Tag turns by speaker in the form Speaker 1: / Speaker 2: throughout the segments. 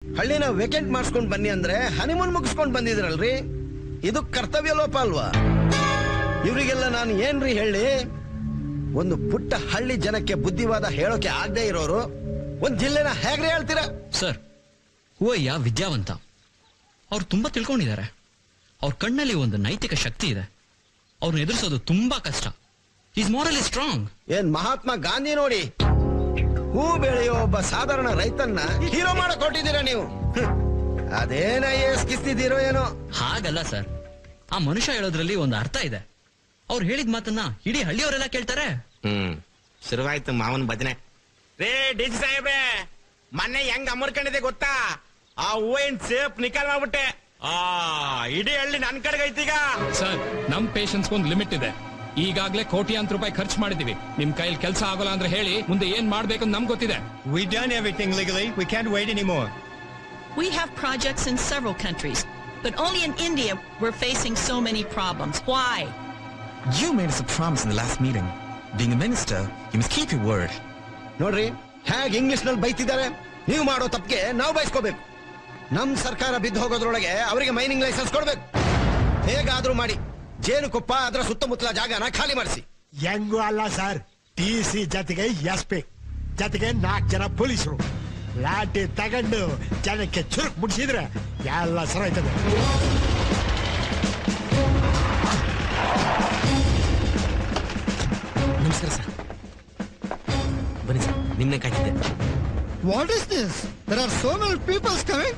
Speaker 1: ಹಳ್ಳಿನ vacant ಮಾಡಿಸ್ಕೊಂಡ್ ಬನ್ನಿ ಅಂದ್ರೆ honeymoon ಮುಗಿಸ್ಕೊಂಡ್ ಬಂದಿದ್ರಲ್ರಿ ಇದು ಕರ್ತವ್ಯ ಲೋಪ ಅಲ್ವಾ ಇವರಿಗೆಲ್ಲ ನಾನು ಏನ್ರಿ ಹೇಳಿ ಒಂದು ಪುಟ್ಟ ಹಳ್ಳಿ ಜನಕ್ಕೆ ಬುದ್ಧಿವಾದ ಹೇಳೋಕೆ ಆಗದೆ ಇರೋರು ಒಂದ್ ಜಿಲ್ಲೆನ ಹೇಗ್ರಿ ಹೇಳ್ತೀರಾ
Speaker 2: ಸರ್ ಹೂವಯ್ಯ ವಿದ್ಯಾವಂತ ಅವ್ರು ತುಂಬಾ ತಿಳ್ಕೊಂಡಿದ್ದಾರೆ ಅವ್ರ ಕಣ್ಣಲ್ಲಿ ಒಂದು ನೈತಿಕ ಶಕ್ತಿ ಇದೆ ಅವ್ರನ್ನ ಎದುರಿಸೋದು ತುಂಬಾ ಕಷ್ಟ ಈಸ್ ಮಾರಲಿ ಸ್ಟ್ರಾಂಗ್
Speaker 1: ಏನ್ ಮಹಾತ್ಮ ಗಾಂಧಿ ನೋಡಿ ಹೂ ಬೆಳೆಯೋ ಒಬ್ಬ ಸಾಧಾರಣ ರೈತನ್ನ ಹೀರೋ ಮಾಡಕ್ ಹೊಟ್ಟಿದ್ದೀರಾ ನೀವು ಹ್ಮ್. ಅದೇನ ಕಿಸ್ತಿದ್ದೀರೋ ಏನೋ
Speaker 2: ಹಾಗಲ್ಲ ಸರ್ ಆ ಮನುಷ್ಯ ಹೇಳೋದ್ರಲ್ಲಿ ಒಂದು ಅರ್ಥ ಇದೆ ಅವ್ರು ಹೇಳಿದ ಮಾತನ್ನ ಇಡೀ ಹಳ್ಳಿಯವರೆಲ್ಲ ಕೇಳ್ತಾರೆ
Speaker 3: ಹ್ಮ್ ಶುರುವಾಯ್ತು ಮಾವನ್ ಭಜನೆ ರೇ ಡಿ ಸಿ ಸಾಹೇಬ್ರೆ ಮೊನ್ನೆ ಹೆಂಗ್ ಅಮರ್ಕೊಂಡಿದೆ ಗೊತ್ತಾ ಆ ಹೂವಿನ ಸೇಫ್ ನಿಕಾಲ್ ಮಾಡ್ಬಿಟ್ಟೆ ಆ ಇಡೀ ಹಳ್ಳಿ ನನ್ ಕಡೆಗೆ ಐತೀಗ
Speaker 4: ಸರ್ ನಮ್ ಪೇಷನ್ಸ್ ಒಂದ್ ಲಿಮಿಟ್ ಇದೆ ಈಗಾಗ್ಲೇ ಕೋಟ್ಯಾಂತರ ರೂಪಾಯಿ ಖರ್ಚು ಮಾಡಿದೀವಿ ನಿಮ್ ಕೈಲಿ ಕೆಲಸ ಆಗೋಲ್ಲ ಅಂದ್ರೆ ಹೇಳಿ ಮುಂದೆ ಏನ್ ಮಾಡ್ಬೇಕು ಅಂತ ನಮ್ಗೆ ಗೊತ್ತಿದೆ
Speaker 5: We done everything legally. We can't wait anymore.
Speaker 6: We have projects in several countries, but only in India we're facing so many problems. Why?
Speaker 7: You made us a promise in the last meeting. Being a minister, you must keep your word.
Speaker 1: ನೋಡ್ರಿ ಹೇಗ್ English ನಲ್ಲಿ ಬೈತಿದ್ದಾರೆ ನೀವು ಮಾಡೋ ತಪ್ಪಿಗೆ ನಾವು ಬಯಸ್ಕೋಬೇಕು ನಮ್ ಸರ್ಕಾರ ಬಿದ್ದು ಹೋಗೋದ್ರೊಳಗೆ ಅವರಿಗೆ ಮೈನಿಂಗ್ ಲೈಸೆನ್ಸ್ ಕೊಡ್ಬೇಕು ಹೇಗಾದ್ರೂ ಮಾಡಿ ಜೇನುಕೊಪ್ಪ ಅದರ ಸುತ್ತಮುತ್ತಲ ಜಾಗನ ಖಾಲಿ ಮಾಡಿಸಿ
Speaker 8: ಹೆಂಗೂ ಅಲ್ಲ ಸರ್ ಟಿ ಸಿ ಜೊತೆಗೆ ಎಸ್ ಪಿ ಜೊತೆಗೆ ನಾಲ್ಕು ಜನ ಪೊಲೀಸರು ಲಾಠಿ ತಗೊಂಡು ಜನಕ್ಕೆ ಚುರುಕ್ ಮುಡ್ಸಿದ್ರೆ ಎಲ್ಲ ಸರಾಯ್ತದೆ
Speaker 3: ನಮಸ್ಕಾರ ಸರ್ ಬನ್ನಿ ಸರ್ ನಿನ್ನೆ ಕಾಯ್ತಿದ್ದೆ
Speaker 8: what is this there are so many peoples coming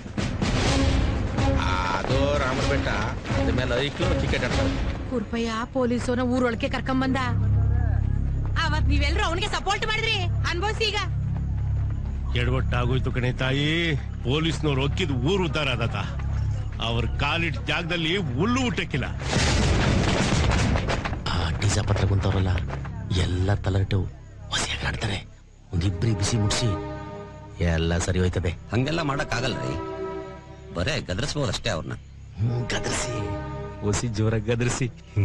Speaker 3: ಅದು ರಾಮರ ಬೆಟ್ಟ ಅದ್ರ ಮೇಲೆ ಐಕ್ಳು ಕ್ರಿಕೆಟ್ ಆಡ್ತಾರೆ
Speaker 9: ಕುರ್ಪಯ್ಯ ಪೊಲೀಸೋನ ಊರೊಳಗೆ ಕರ್ಕೊಂಬಂದ ಅವತ್ ನೀವೆಲ್ರೂ ಅವನಿಗೆ ಸಪೋರ್ಟ್ ಮಾಡಿದ್ರಿ ಅನ್ಭವಿಸಿ ಈಗ
Speaker 8: ಎಡವಟ್ಟಾಗೋಯ್ತು ಕಣೆ ತಾಯಿ ಪೊಲೀಸ್ನವ್ರು ಒಕ್ಕಿದ್ ಊರು ಉದ್ದಾರ ಆದತ ಅವ್ರ ಕಾಲಿಟ್ ಜಾಗದಲ್ಲಿ ಹುಲ್ಲು ಊಟಕ್ಕಿಲ್ಲ
Speaker 3: ಆ ಟೀಸಾ ಪತ್ರ ಕುಂತವ್ರಲ್ಲ ಎಲ್ಲ ತಲರಟು ಹೊಸಿಯಾಗಿ ಆಡ್ತಾರೆ ಒಂದಿಬ್ರಿ ಬಿಸಿ ಮುಟ್ಸಿ ಎಲ್ಲ ಸರಿ ಹೋಯ್ತದೆ
Speaker 10: ಹಂಗೆಲ್ಲ ಮಾಡಕ್ ಆಗಲ್ರಿ ಬರೇ ಗದರಿಸ್ಬೋದು ಅಷ್ಟೇ ಅವ್ರನ್ನ
Speaker 3: ಗದರ್ಸಿ ಹೊಸಿ ಜೋರಾಗಿ ಗದರ್ಸಿ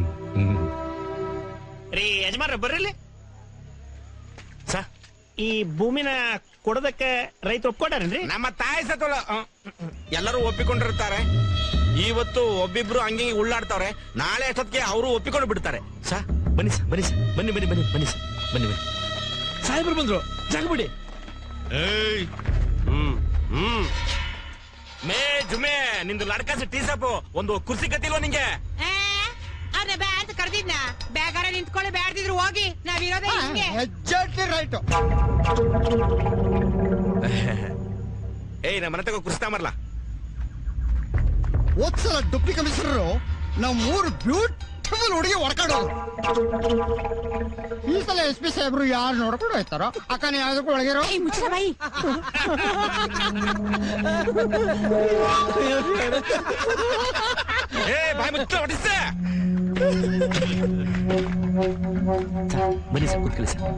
Speaker 11: ರೀ ಯಜಮಾನ್ರ ಬರ್ರಿಲಿ ಸ ಈ ಭೂಮಿನ ಕೊಡೋದಕ್ಕೆ ರೈತ ಒಪ್ಕೊಂಡಾರೇನ್ರಿ
Speaker 3: ನಮ್ಮ ತಾಯಿ ಸತ್ತೋಳ ಎಲ್ಲರೂ ಒಪ್ಪಿಕೊಂಡಿರ್ತಾರೆ ಇವತ್ತು ಒಬ್ಬಿಬ್ರು ಹಂಗೆ ಉಳ್ಳಾಡ್ತಾವ್ರೆ ನಾಳೆ ಅಷ್ಟೊತ್ತಿಗೆ ಅವರು ಒಪ್ಪಿಕೊಂಡು ಬಿಡ್ತಾರೆ ಸಾ ಬನ್ನಿ ಸರ್ ಬನ್ನಿ ಸರ್ ಬನ್ನಿ ಬನ್ನಿ ಬನ್ನಿ ಬನ್ನಿ ಸರ್ ಬನ್ನಿ ಬನ್ನಿ
Speaker 11: ಸಾಹೇಬ್ರು ಬಂದ್ರು ಜಾಗಬಿಡಿ
Speaker 8: ಏಯ್ ಹ್ಮ್ ಹ್ಮ್
Speaker 3: ಮೇ ಜುಮೆ ನಿಂದು ಲಡ್ಕ ಟೀ ಸಾಪು ಒಂದು ಕುರ್ಸಿ ಕತ್ತಿಲ್ವ ನಿಂಗೆ
Speaker 9: ಅವ್ನ ಬ್ಯಾ ಅಂತ ಕರೆದಿದ್ನ ಬ್ಯಾಗಾರ ನಿಂತ್ಕೊಳ್ಳಿ ಬ್ಯಾಡ್ದಿದ್ರು ಹೋಗಿ ನಾವಿರೋದೇ ಹಿಂಗೆ
Speaker 8: ಎಕ್ಸಾಕ್ಟ್ಲಿ ರೈಟ್
Speaker 3: ಏಯ್ ನಮ್ಮ ಮನೆ ತಗೋ ಕುರ್ಸಿ ತಾಂಬರ್ಲಾ
Speaker 8: ಹೋದ್ಸಲ ಡುಪ್ಟಿ ಕಮಿಷನರು ನಮ್ಮ ಮೂರು ಬ್ಯೂಟಿಫುಲ್ ಹುಡುಗಿ ಹೊಡ್ಕೊಂಡೋದು ಈ ಸಲ ಎಸ್ ಪಿ ಸಾಹೇಬ್ರು ಯಾರು ನೋಡ್ಕೊಂಡು ಹೋಯ್ತಾರೋ ಅಕ್ಕನ ಯಾವ್ದಕ್ಕೂ ಒಳಗಿರೋ
Speaker 9: ಏಯ್ ಮುಚ್ಚ ಬಾಯಿ
Speaker 3: ಏ ಬಾಯ್ ಮುಚ್ಚ ಹೊಡಿಸ್ತೆ ಬನ್ನಿ ಸರ್ ಕೂತ್ಕೊಳ್ಳಿ ಸರ್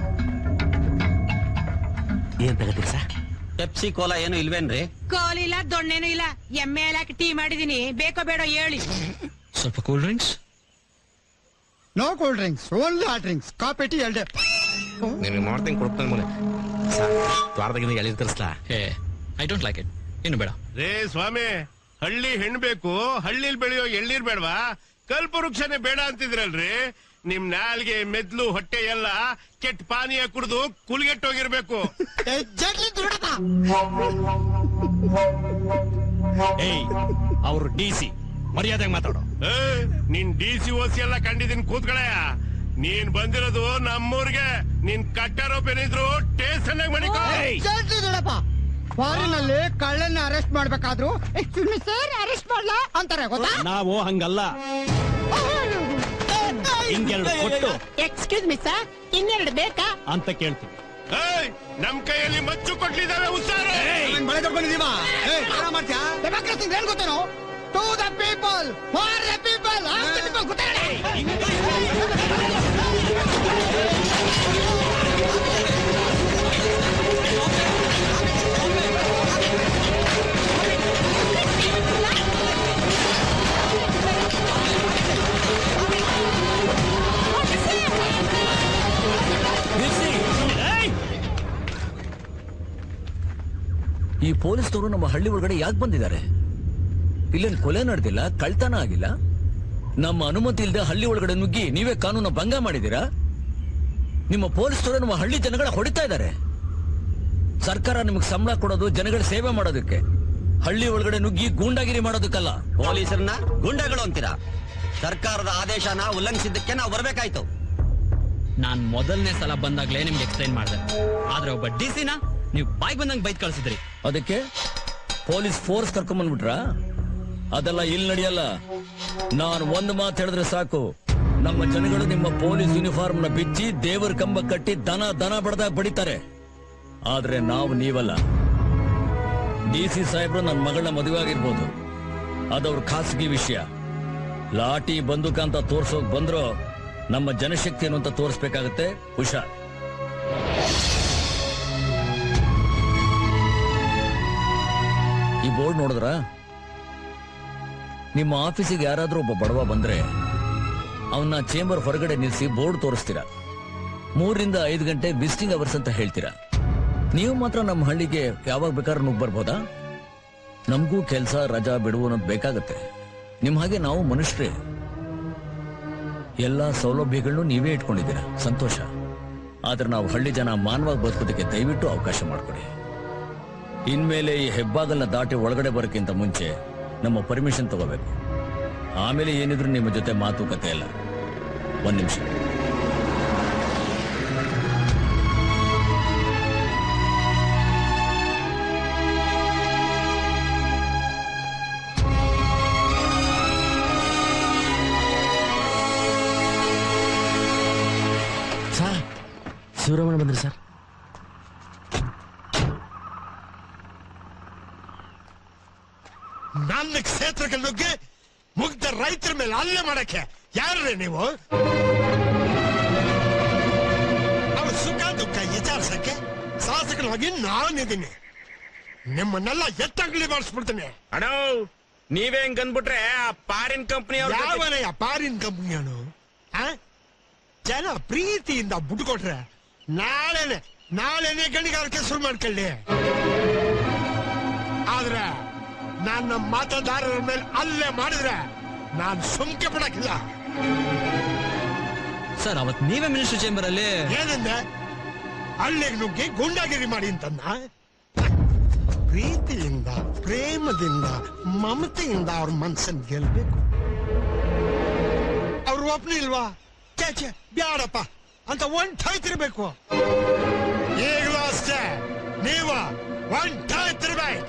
Speaker 3: ಏನ್ ತಗತ್ತೀರಿ ಸರ್
Speaker 10: ಪೆಪ್ಸಿ ಕೋಲಾ ಏನು ಇಲ್ವೇನ್ರಿ
Speaker 9: ಕೋಲ್ ಇಲ್ಲ ದೊಣ್ಣೆನೂ ಇಲ್ಲ ಎಮ್ಮೆ ಹಾಕಿ ಟೀ ಮಾಡಿದೀನಿ ಬೇಕೋ ಬೇಡೋ ಹೇಳಿ
Speaker 2: ಸ್ವಲ್ಪ cool drinks
Speaker 8: no cool drinks only hot drinks coffee tea ಎರಡೇ
Speaker 3: ನಿನಗೆ ಮಾಡ್ತೀನಿ ಕೊಡ್ತಾನೆ ಮನೆ ಸರ್ ದ್ವಾರದಾಗಿಂದ ಎಳಿ ತರಿಸ್ಲಾ
Speaker 2: hey I don't like it ಇನ್ನು ಬೇಡ
Speaker 8: ರೇ ಸ್ವಾಮಿ ಹಳ್ಳಿ ಹೆಣ್ ಬೇಕು ಹಳ್ಳಿಲ್ ಬೆಳೆಯೋ ಎಳ್ನೀರ್ ಬೇಡವಾ ಕಲ್ಪವೃಕ್ಷನೇ ಬೇಡ ಅಂತಿದ್ರಲ್ರಿ ನಿಮ್ ನಾಲ್ಗೆ ಮೆದ್ಲು ಹೊಟ್ಟೆ ಎಲ್ಲ ಕೆಟ್ಟ ಪಾನೀಯ ಕುಡಿದು ಕುಲ್ಗೆಟ್ಟೋಗಿರ್ಬೇಕು
Speaker 11: ಏಯ್ ಅವ್ರು ಡಿ ಸಿ ಮರ್ಯಾದೆಗೆ ಮಾತಾಡೋ
Speaker 8: ಏ, ನಿನ್ ಡಿ ಸಿ ಓಸಿ ಎಲ್ಲ ಕಂಡಿದ್ದೀನಿ ಕೂತ್ಕಳಯ್ಯ ನೀನ್ ಬಂದಿರೋದು ನಮ್ಮೂರ್ಗೆ ನೀನ್ ಕಟ್ಟಾರೋಪೇನಿದ್ರು ಟೇಸ್ಟ್ ಮಣಿಕೋ
Speaker 12: ಫಾರಿನಲ್ಲಿ ಕಳ್ಳನ್ನ ಅರೆಸ್ಟ್ ಮಾಡ್ಬೇಕಾದ್ರು ಎಕ್ಸ್ಕ್ಯೂಸ್ ಸರ್ ಅರೆಸ್ಟ್ ಮಾಡ್ಲಾ ಅಂತಾರೆ ಗೊತ್ತಾ
Speaker 11: ನಾವು ಹಂಗಲ್ಲ ಹಿಂಗೆರಡು ಕೊಟ್ಟು
Speaker 9: ಎಕ್ಸ್ಕ್ಯೂಸ್ ಮಿ ಸರ್ ಇನ್ನೆರಡು ಬೇಕಾ
Speaker 11: ಅಂತ ಕೇಳ್ತೀವಿ
Speaker 8: ಏಯ್, ನಮ್ ಕೈಯಲ್ಲಿ ಮಚ್ಚು ಕೊಟ್ಲಿದ್ದಾವೆ ಉಸಾರು
Speaker 12: ಡೆಮೋಕ್ರಸಿ ಏನ್ ಗೊತ್ತೇನೋ to the people for the people
Speaker 11: ಈ ಪೊಲೀಸ್
Speaker 13: ಪೊಲೀಸ್ನವರು ನಮ್ಮ ಹಳ್ಳಿ ಒಳಗಡೆ ಯಾಕೆ ಬಂದಿದ್ದಾರೆ ಇಲ್ಲೇನ್ ಕೊಲೆ ನಡೆದಿಲ್ಲ ಕಳ್ತನ ಆಗಿಲ್ಲ ನಮ್ಮ ಅನುಮತಿ ಇಲ್ಲದೆ ಹಳ್ಳಿ ಒಳಗಡೆ ನುಗ್ಗಿ ನೀವೇ ಕಾನೂನು ಭಂಗ ಮಾಡಿದೀರಾ ನಿಮ್ಮ ಪೊಲೀಸ್ನವರು ನಮ್ಮ ಹಳ್ಳಿ ಜನಗಳ ಹೊಡಿತಾ ಇದ್ದಾರೆ ಸರ್ಕಾರ ನಿಮಗೆ ಸಂಬಳ ಕೊಡೋದು ಜನಗಳ ಸೇವೆ ಮಾಡೋದಕ್ಕೆ ಹಳ್ಳಿ ಒಳಗಡೆ ನುಗ್ಗಿ ಗೂಂಡಾಗಿರಿ ಮಾಡೋದಕ್ಕಲ್ಲ
Speaker 10: ಪೊಲೀಸರನ್ನ ಗುಂಡಗಳು ಅಂತೀರಾ ಸರ್ಕಾರದ ಆದೇಶನ ಉಲ್ಲಂಘಿಸಿದ್ದಕ್ಕೆ ನಾವು ಬರ್ಬೇಕಾಯ್ತು
Speaker 2: ನಾನ್ ಮೊದಲನೇ ಸಲ ಬಂದಾಗ್ಲೇ ನಿಮ್ಗೆ ಎಕ್ಸ್ಪ್ಲೈನ್ ಮಾಡಿದೆ ಆದ್ರೆ ಒಬ್ಬ ಡಿ ಸಿನ ನೀವು ಬಾಯ್ ಬಂದಂಗ್ ಬೈದ್ ಕಳ್ಸಿದ್ರಿ
Speaker 13: ಅದಕ್ಕೆ ಪೊಲೀಸ್ ಫೋರ್ಸ್ ಕರ್ಕೊಂಬಂದ್ಬಿಟ್ರಾ ಅದೆಲ್ಲ ಇಲ್ಲಿ ನಡೆಯಲ್ಲ ನಾನು ಒಂದು ಮಾತು ಹೇಳಿದ್ರೆ ಸಾಕು ನಮ್ಮ ಜನಗಳು ನಿಮ್ಮ ಪೊಲೀಸ್ ಯೂನಿಫಾರ್ಮ್ ನ ಬಿಚ್ಚಿ ದೇವರ ಕಂಬ ಕಟ್ಟಿ ದನ ದನ ಬಡದಾಗ ಬಡಿತಾರೆ ಆದ್ರೆ ನಾವು ನೀವಲ್ಲ ಡಿ ಸಿ ಸಾಹೇಬ್ರು ನನ್ನ ಮಗಳನ್ನ ಮದುವೆ ಆಗಿರ್ಬೋದು ಅದವ್ರ ಖಾಸಗಿ ವಿಷಯ ಲಾಠಿ ಬಂದೂಕ ಅಂತ ತೋರ್ಸೋಕ್ ಬಂದ್ರು ನಮ್ಮ ಜನಶಕ್ತಿ ಏನು ಅಂತ ತೋರಿಸ್ಬೇಕಾಗತ್ತೆ ಹುಷಾರ್ ಈ ಬೋರ್ಡ್ ನೋಡಿದ್ರ ನಿಮ್ಮ ಆಫೀಸಿಗೆ ಯಾರಾದ್ರೂ ಒಬ್ಬ ಬಡವ ಬಂದ್ರೆ ಅವನ್ನ ಚೇಂಬರ್ ಹೊರಗಡೆ ನಿಲ್ಲಿಸಿ ಬೋರ್ಡ್ ತೋರಿಸ್ತೀರಾ ಮೂರರಿಂದ ಐದು ಗಂಟೆ ವಿಸಿಟಿಂಗ್ ಅವರ್ಸ್ ಅಂತ ಹೇಳ್ತೀರಾ ನೀವು ಮಾತ್ರ ನಮ್ಮ ಹಳ್ಳಿಗೆ ಯಾವಾಗ ಬೇಕಾದ್ರೂ ನುಗ್ಗ್ ಬರ್ಬೋದಾ ನಮಗೂ ಕೆಲಸ ರಜಾ ಬಿಡುವು ಅನ್ನೋದು ಬೇಕಾಗತ್ತೆ ನಿಮ್ ಹಾಗೆ ನಾವು ಮನುಷ್ಯರೇ ಎಲ್ಲಾ ಸೌಲಭ್ಯಗಳನ್ನು ನೀವೇ ಇಟ್ಕೊಂಡಿದ್ದೀರಾ ಸಂತೋಷ ಆದ್ರೆ ನಾವು ಹಳ್ಳಿ ಜನ ಮಾನವಾಗಿ ಬದುಕೋದಕ್ಕೆ ದಯವಿಟ್ಟು ಅವಕಾಶ ಮಾಡಿಕೊಡಿ ಇನ್ಮೇಲೆ ಈ ಹೆಬ್ಬಾಗಲ್ನ ದಾಟಿ ಒಳಗಡೆ ಬರೋಕ್ಕಿಂತ ಮುಂಚೆ ನಮ್ಮ ಪರ್ಮಿಷನ್ ತಗೋಬೇಕು ಆಮೇಲೆ ಏನಿದ್ರು ನಿಮ್ಮ ಜೊತೆ ಮಾತುಕತೆ ಇಲ್ಲ ಒಂದ್ ನಿಮಿಷ
Speaker 14: ಸರ್ ಶಿವರಾಮಣ್ಣ ಬಂದ್ರಿ ಸರ್
Speaker 8: ನನ್ನ ಕ್ಷೇತ್ರಕ್ಕೆ ನುಗ್ಗಿ ಮುಗ್ಧ ರೈತರ ಮೇಲೆ ಹಲ್ಲೆ ಮಾಡಕ್ಕೆ ಯಾರೇ ನೀವು ಅವ್ರ ಸುಖ ದುಃಖ ವಿಚಾರಿಸಕ್ಕೆ ಶಾಸಕನಾಗಿ ನಾನಿದ್ದೀನಿ ನಿಮ್ಮನ್ನೆಲ್ಲ ಎತ್ತಂಗಲಿ ಮಾಡಿಸ್ಬಿಡ್ತೀನಿ
Speaker 3: ಅಣ್ಣ ನೀವೇ ಹಿಂಗ್ ಅಂದ್ಬಿಟ್ರೆ ಆ ಪಾರಿನ್ ಕಂಪ್ನಿ
Speaker 8: ಯಾವನಯ್ಯ ಪಾರಿನ್ ಕಂಪ್ನಿಯವನು ಜನ ಪ್ರೀತಿಯಿಂದ ಬಿಟ್ಕೊಟ್ರೆ ನಾಳೆನೆ ನಾಳೆನೆ ಗಣಿಗಾರಿಕೆ ಶುರು ಮಾಡ್ಕೊಳ್ಳಿ ಆದ್ರೆ ನನ್ನ ಮತದಾರರ ಮೇಲೆ ಅಲ್ಲೇ ಮಾಡಿದ್ರೆ ನಾನ್ ಸುಮ್ಕೆ ಬಿಡಕ್ಕಿಲ್ಲ
Speaker 2: ಸರ್ ಅವತ್ ನೀವೇ ಮಿನಿಸ್ಟರ್ ಚೇಂಬರ್ ಅಲ್ಲಿ
Speaker 8: ಏನಂದೆ ಹಳ್ಳಿಗೆ ನುಗ್ಗಿ ಗುಂಡಾಗಿರಿ ಮಾಡಿ ಅಂತಂದ ಪ್ರೀತಿಯಿಂದ ಪ್ರೇಮದಿಂದ ಮಮತೆಯಿಂದ ಅವ್ರ ಮನ್ಸನ್ ಗೆಲ್ಬೇಕು ಅವ್ರು ಒಪ್ನಿ ಇಲ್ವಾ ಛೇ ಛೇ ಬ್ಯಾಡಪ್ಪ ಅಂತ ಒಂಟಾಯ್ತಿರ್ಬೇಕು ಈಗಲೂ ಅಷ್ಟೇ ನೀವ ಒಂಟಾಯ್ತಿರ್ಬೇಕು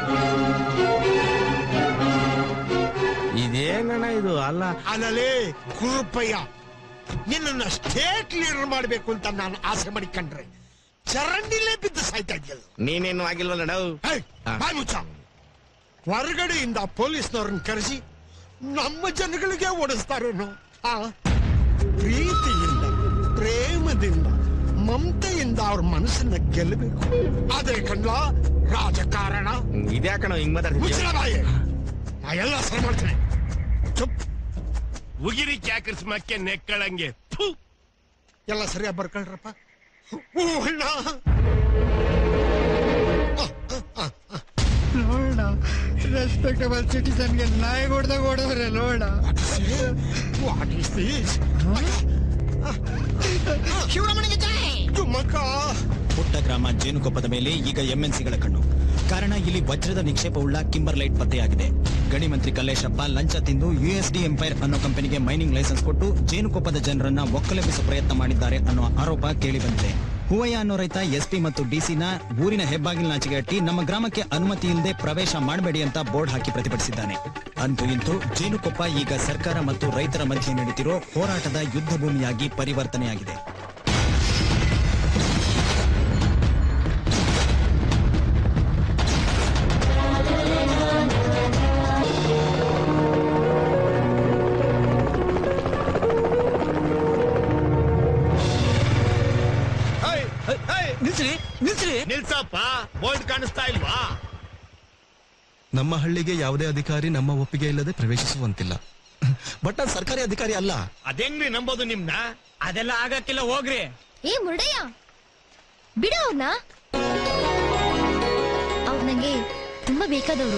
Speaker 3: ಇದೇನಣ್ಣ ಇದು ಅಲ್ಲ
Speaker 8: ಅಲ್ಲಲೇ ಕುರುಪಯ್ಯ ನಿನ್ನ ಸ್ಟೇಟ್ ಲೀಡರ್ ಮಾಡ್ಬೇಕು ಅಂತ ನಾನು ಆಸೆ ಮಾಡಿಕೊಂಡ್ರೆ ಚರಂಡಿಲೇ ಬಿದ್ದು ಸಾಯ್ತಾ ಇದೆಯಲ್ಲ
Speaker 3: ನೀನೇನು ಆಗಿಲ್ವಲ್ಲ ನಾವು
Speaker 8: ಏಯ್, ಬಾಯ್ ಮುಚ್ಚ ಹೊರಗಡೆಯಿಂದ ಪೊಲೀಸ್ನವ್ರನ್ನ ಕರೆಸಿ ನಮ್ಮ ಜನಗಳಿಗೆ ಓಡಿಸ್ತಾರೇನು ಆ ಪ್ರೀತಿಯಿಂದ ಪ್ರೇಮದಿಂದ ಮಮತೆಯಿಂದ ಅವ್ರ ಮನಸ್ಸನ್ನ ಗೆಲ್ಲಬೇಕು ಅದೇ ಕಣ್ಲ ರಾಜಕಾರಣ
Speaker 3: ಇದ್ಯಾಕಣ ಹಿಂಗ್
Speaker 8: ಮುಚ್ಚಲ
Speaker 3: ಮಾತಾಡ್ತೀವಿ
Speaker 8: ಬಾಯಿ ನಾ ಎಲ್ಲ ಸರಿ ಮಾಡ್ತೀನಿ ಚುಪ್ ಉಗಿರಿ ಕ್ಯಾಕರ್ಸ್ಮಕ್ಕೆ ನೆಕ್ಕಳಂಗೆ ಥು. ಎಲ್ಲ ಸರಿಯಾಗಿ ಬರ್ಕೊಳ್ರಪ್ಪ ಊಹ್ಣ
Speaker 12: ನೋಡ ರೆಸ್ಪೆಕ್ಟಬಲ್ ಸಿಟಿಸನ್ಗೆ ನಾಯಿ ಹೊಡೆದಾಗ ಹೊಡೆದ್ರೆ ನೋಡ
Speaker 8: ವಾಟ್ ಇಸ್ ದಿಸ್
Speaker 12: ಶಿವರಾಮನಿಗೆ ಜೈ
Speaker 8: ತುಮಕ
Speaker 11: ಪುಟ್ಟ ಗ್ರಾಮ ಜೇನುಕೊಪ್ಪದ ಮೇಲೆ ಈಗ ಎಂಎನ್ಸಿಗಳ ಕಣ್ಣು ಕಾರಣ ಇಲ್ಲಿ ವಜ್ರದ ನಿಕ್ಷೇಪವುಳ್ಳ ಕಿಂಬರ್ ಲೈಟ್ ಪತ್ತೆಯಾಗಿದೆ ಗಣಿ ಮಂತ್ರಿ ಕಲ್ಲೇಶಪ್ಪ ಲಂಚ ತಿಂದು ಯುಎಸ್ಡಿ ಎಂಪೈರ್ ಅನ್ನೋ ಕಂಪನಿಗೆ ಮೈನಿಂಗ್ ಲೈಸೆನ್ಸ್ ಕೊಟ್ಟು ಜೇನುಕೊಪ್ಪದ ಜನರನ್ನ ಒಕ್ಕಲೆಬ್ಬಿಸುವ ಪ್ರಯತ್ನ ಮಾಡಿದ್ದಾರೆ ಅನ್ನೋ ಆರೋಪ ಕೇಳಿ ಬಂದಿದೆ ಹೂವಯ್ಯ ಅನ್ನೋ ರೈತ ಎಸ್ಪಿ ಮತ್ತು ಡಿಸಿನ ಊರಿನ ಹೆಬ್ಬಾಗಿಲಿನಾಚೆಗೆ ಅಟ್ಟಿ ನಮ್ಮ ಗ್ರಾಮಕ್ಕೆ ಅನುಮತಿ ಇಲ್ಲದೆ ಪ್ರವೇಶ ಮಾಡಬೇಡಿ ಅಂತ ಬೋರ್ಡ್ ಹಾಕಿ ಪ್ರತಿಭಟಿಸಿದ್ದಾನೆ ಅಂತೂ ಇಂತೂ ಜೇನುಕೊಪ್ಪ ಈಗ ಸರ್ಕಾರ ಮತ್ತು ರೈತರ ಮಧ್ಯೆ ನಡೀತಿರೋ ಹೋರಾಟದ ಯುದ್ಧ ಭೂಮಿಯಾಗಿ ಪರಿವರ್ತನೆಯಾಗಿದೆ
Speaker 13: ನಿಲ್ಸ್ರಿ ನಿಲ್ಸ್ರಿ
Speaker 8: ನಿಲ್ಸಪ್ಪ ಬೋರ್ಡ್ ಕಾಣಿಸ್ತಾ ಇಲ್ವಾ
Speaker 7: ನಮ್ಮ ಹಳ್ಳಿಗೆ ಯಾವುದೇ ಅಧಿಕಾರಿ ನಮ್ಮ ಒಪ್ಪಿಗೆ ಇಲ್ಲದೆ ಪ್ರವೇಶಿಸುವಂತಿಲ್ಲ ಬಟ್ ನಾನು ಸರ್ಕಾರಿ ಅಧಿಕಾರಿ ಅಲ್ಲ
Speaker 8: ಅದೆಂಗ್ರಿ ನಂಬೋದು ನಿಮ್ನ
Speaker 4: ಅದೆಲ್ಲ ಆಗಕ್ಕಿಲ್ಲ ಹೋಗ್ರಿ
Speaker 15: ಏ ಮುರುಡಯ್ಯ ಬಿಡ ಅವ್ರನ್ನ ಅವ್ರು ನಂಗೆ ತುಂಬಾ ಬೇಕಾದವರು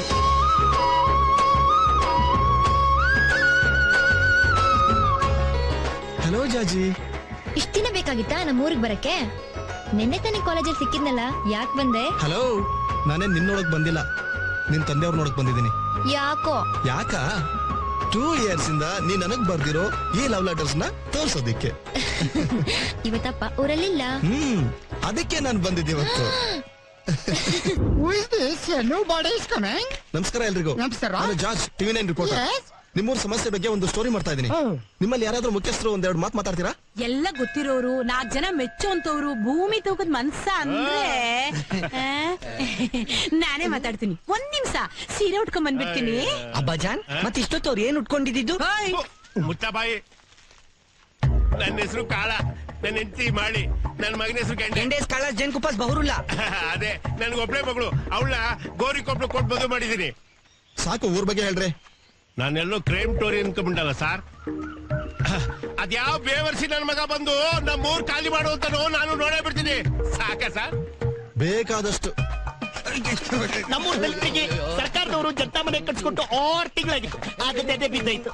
Speaker 7: ಹಲೋ ಜಾಜಿ
Speaker 15: ಇಷ್ಟ ದಿನ ಬೇಕಾಗಿತ್ತಾ ನಮ್ಮ ಊರಿಗೆ ಬರಕ್ಕೆ ನಿನ್ನೆ ತಾನೇ ಕಾಲೇಜಲ್ಲಿ ಸಿಕ್ಕಿದ್ನಲ್ಲ ಯಾಕೆ ಬಂದೆ
Speaker 7: ಹಲೋ ನಾನೇ ನಿನ್ನೊಳಗ್ ಬಂದಿಲ್ಲ ನಿನ್ ತಂದೆಯವ್ರ ನೋಡಕ್ ಬಂದಿದ್ದೀನಿ
Speaker 15: ಯಾಕೋ
Speaker 7: ಯಾಕ ಟೂ ಇಯರ್ಸ್ ಇಂದ ನೀ ನನಗ್ ಬರ್ದಿರೋ ಈ ಲವ್ ಲೆಟರ್ಸ್ ನ ತೋರ್ಸೋದಿಕ್ಕೆ
Speaker 15: ಇವತ್ತಪ್ಪ ಊರಲ್ಲಿಲ್ಲ
Speaker 7: ಹ್ಮ್ ಅದಕ್ಕೆ ನಾನು ಬಂದಿದ್ದೆ ಇವತ್ತು
Speaker 12: Who is this? Nobody is coming.
Speaker 7: ನಮಸ್ಕಾರ ಎಲ್ರಿಗೂ
Speaker 12: ನಮಸ್ಕಾರ.
Speaker 7: ನಾನು George TV nine reporter
Speaker 12: Yes.
Speaker 7: ನಿಮ್ಮೂರ್ ಸಮಸ್ಯೆ ಬಗ್ಗೆ ಒಂದು ಸ್ಟೋರಿ ಮಾಡ್ತಾ ಇದ್ದೀನಿ ನಿಮ್ಮಲ್ಲಿ ಯಾರಾದ್ರೂ ಮುಖ್ಯಸ್ಥರು ಒಂದೆರಡು ಮಾತು ಮಾತಾಡ್ತೀರಾ
Speaker 9: ಎಲ್ಲ ಗೊತ್ತಿರೋರು ನಾಲ್ಕ್ ಜನ ಮೆಚ್ಚುವಂತವ್ರು ಭೂಮಿ ತೂಕದ ಮನ್ಸ ಅಂದ್ರೆ ಆ? ನಾನೇ ಮಾತಾಡ್ತೀನಿ ಒಂದ್ ನಿಮಿಷ ಸೀರೆ ಉಟ್ಕೊಂಡ್ ಬಂದ್ಬಿಡ್ತೀನಿ
Speaker 16: ಅಬ್ಬಾಜಾನ್ ಮತ್ತೆ ಇಷ್ಟೊತ್ತು ಅವ್ರು ಏನ್ ಉಟ್ಕೊಂಡಿದ್ದು
Speaker 8: ಮುತ್ತಬಾಯಿ ನನ್ನ ಹೆಸರು ಕಾಳ ನನ್ನ ಹೆಂಡತಿ ಮಾಡಿ ನನ್ನ ಮಗನ ಹೆಸರು ಗಂಡೆ
Speaker 16: ಗಂಡೇಸ್ ಕಾಳ ಜೇನ್ಕುಪ್ಪಸ್ ಬಹುರುಲ್ಲ
Speaker 8: ಅದೇ ನನ್ಗೆ ಒಬ್ಳೆ ಮಗಳು ಅವಳನ್ನ ಗೋರಿ ಕೊಪ್ಪಳು ಕೊಟ್ಟು ಮದುವೆ ಮಾಡಿದೀನಿ
Speaker 7: ಸಾಕು ಊರ್ ಬಗ್ಗೆ ಹೇಳ್ರಿ
Speaker 8: ನಾನೆಲ್ಲೋ ಕ್ರೈಮ್ ಟೋರಿ ಅನ್ಕೊಂಡ್ಬಿಟ್ಟಲ್ಲ ಸರ್ ಅದ್ಯಾವ ಬೇವರ್ಸಿ ನನ್ನ ಮಗ ಬಂದು ನಮ್ಮ ಊರ್ ಖಾಲಿ ಮಾಡುವಂತನೋ ನಾನು ನೋಡೇ ಬಿಡ್ತೀನಿ ಸಾಕ ಸರ್
Speaker 7: ಬೇಕಾದಷ್ಟು
Speaker 17: ನಮ್ಮೂರ ದಲಿತರಿಗೆ ಸರ್ಕಾರದವರು ಜನತಾ ಮನೆ ಕಟ್ಸ್ಕೊಟ್ಟು ಆರು ತಿಂಗಳಾಗಿತ್ತು ಆಗದೆ ಬಿದ್ದಾಯ್ತು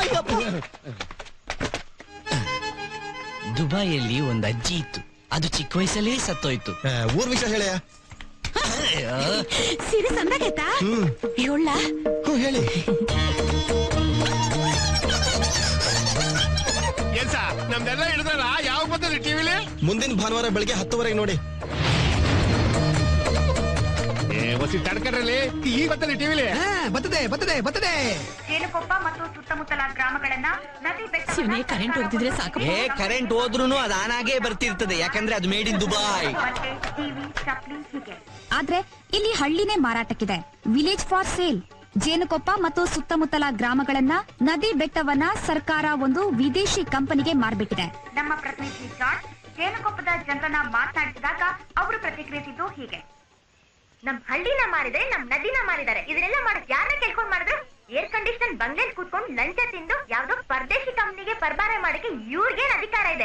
Speaker 16: ದುಬೈಯಲ್ಲಿ ಒಂದ್ ಅಜ್ಜಿ ಇತ್ತು ಅದು ಚಿಕ್ಕ ವಯಸ್ಸಲ್ಲೇ ಸತ್ತೋಯ್ತು
Speaker 7: ಊರ್ ವಿಷಯ ಹೇಳಯ್ಯ
Speaker 9: ಸೀರೆ ಸಂದಾಗೈತಾ ಹೇಳ
Speaker 7: ಹೇಳಿ
Speaker 8: ಏನ್ ಸಾ ನಮ್ದೆಲ್ಲ ಹಿಡಿದ್ರಲ್ಲ ಯಾವ ಬಂದಲ್ಲಿ ಟಿವಿಲಿ
Speaker 7: ಮುಂದಿನ ಭಾನುವಾರ ಬೆಳಿಗ್ಗೆ ಹತ್ತುವರೆಗೆ ನೋಡಿ
Speaker 8: ಏ ಹೊಸಿ ತಡ್ಕಡ್ರಲ್ಲಿ ಈಗ ಬಂದಲ್ಲಿ ಟಿವಿಲಿ
Speaker 12: ಬರ್ತದೆ ಬರ್ತದೆ ಬರ್ತದೆ
Speaker 18: ಜೇನುಕೊಪ್ಪ ಮತ್ತು ಸುತ್ತಮುತ್ತಲ ಗ್ರಾಮಗಳನ್ನ ನದಿ ಬೆಟ್ಟ
Speaker 9: ಶಿವನೇ ಕರೆಂಟ್ ಹೊಡೆದಿದ್ರೆ ಸಾಕು
Speaker 16: ಏ ಕರೆಂಟ್ ಹೋದ್ರೂ ಅದು ಆನಾಗೇ ಬರ್ತಿರ್ತದೆ ಯಾಕಂದ್ರೆ ಅದು ಮೇಡ್ ಇನ್ ದುಬಾಯ್
Speaker 18: ಬಟ್ಟೆ ಟಿವಿ ಚಪ್ಲಿ ಹೀಗೆ
Speaker 19: ಆದ್ರೆ ಇಲ್ಲಿ ಹಳ್ಳಿನೇ ಮಾರಾಟಕ್ಕಿದೆ ವಿಲೇಜ್ ಫಾರ್ ಸೇಲ್ ಜೇನುಕೊಪ್ಪ ಮತ್ತು ಸುತ್ತಮುತ್ತಲ ಗ್ರಾಮಗಳನ್ನ ನದಿ ಬೆಟ್ಟವನ್ನ ಸರ್ಕಾರ ಒಂದು ವಿದೇಶಿ ಕಂಪನಿಗೆ ಮಾರ್ಬಿಟ್ಟಿದೆ
Speaker 18: ನಮ್ಮ ಪ್ರತಿನಿಧಿ ಜಾರ್ಜ್ ಜೇನುಕೊಪ್ಪದ ಜನರನ್ನ ಮಾತನಾಡಿಸಿದಾಗ ಅವರು ಪ್ರತಿಕ್ರಿಯಿಸಿದ್ದು ಹೀಗೆ ನಮ್ ಹಳ್ಳಿನ ಮಾರಿದ್ರೆ ನಮ್ ನದಿನ ಮಾರಿದ್ದಾರೆ ಇದನ್ನೆಲ್ಲ ಮಾಡಕ್ ಯಾರನ್ನ ಕೇಳ್ಕೊಂಡ್ ಮಾಡಿದ್ರು ಏರ್ ಕಂಡೀಷನ್ ಬಂಗ್ಲೆಲ್ ಕೂತ್ಕೊಂಡು ಲಂಚ ತಿಂದು ಯಾವ್ದೋ ಪರದೇಶಿ ಕಂಪ್ನಿಗೆ ಪರಬಾರೆ ಮಾಡಕ್ಕೆ ಇವ್ರಿಗೇನ್ ಅಧಿಕಾರ ಇದೆ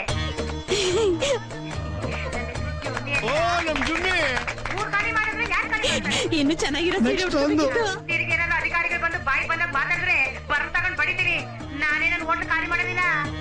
Speaker 8: ಓ ನಮ್ ಜುಮ್ಮಿ
Speaker 18: ಊರ್ ಖಾಲಿ ಮಾಡಿದ್ರೆ ಯಾರ್ ಖಾಲಿ ಮಾಡ್ತಾರೆ?
Speaker 9: ಇನ್ನು ಚೆನ್ನಾಗಿರೋ ಸೀರೆ
Speaker 12: Next ಒಂದು.
Speaker 9: ಉಟ್ಕೊಬೇಕಿತ್ತು.
Speaker 18: ತಿರ್ಗಿ ಏನಾದ್ರು ಅಧಿಕಾರಿಗಳು ಬಂದು ಬಾಯಿ ಬಂದಾಗ ಮಾತಾಡಿದ್ರೆ ಬರಂ ತಗೊಂಡ್ ಬಡಿತೀನಿ ನಾನೇ ನನ್ನ ಹೋಟ್ಲ್ ಖಾಲಿ ಮಾಡೋದಿಲ್ಲ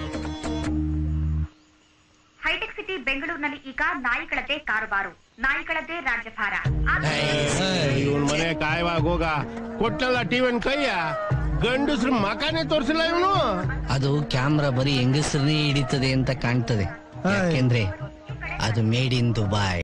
Speaker 18: ಹೈಟೆಕ್ ಸಿಟಿ ಬೆಂಗಳೂರಿನಲ್ಲಿ ಈಗ ನಾಯಿಗಳದ್ದೇ ಕಾರುಬಾರು ನಾಯಿಗಳದ್ದೇ ರಾಜ್ಯಭಾರ
Speaker 8: ಇವನ್ ಮನೆ ಕಾಯವಾಗ ಹೋಗ ಕೊಟ್ಟಲ್ಲ ಟಿವಿನ್ ಕೈಯ ಗಂಡಸ್ರು ಮಕಾನೇ ತೋರ್ಸಿಲ್ಲ ಇವನು
Speaker 16: ಅದು ಕ್ಯಾಮ್ರಾ ಬರೀ ಹೆಂಗಸರನ್ನೇ ಹಿಡಿತದೆ ಅಂತ ಕಾಣ್ತದೆ ಯಾಕೆಂದ್ರೆ ಅದು ಮೇಡ್ ಇನ್ ದುಬಾಯ್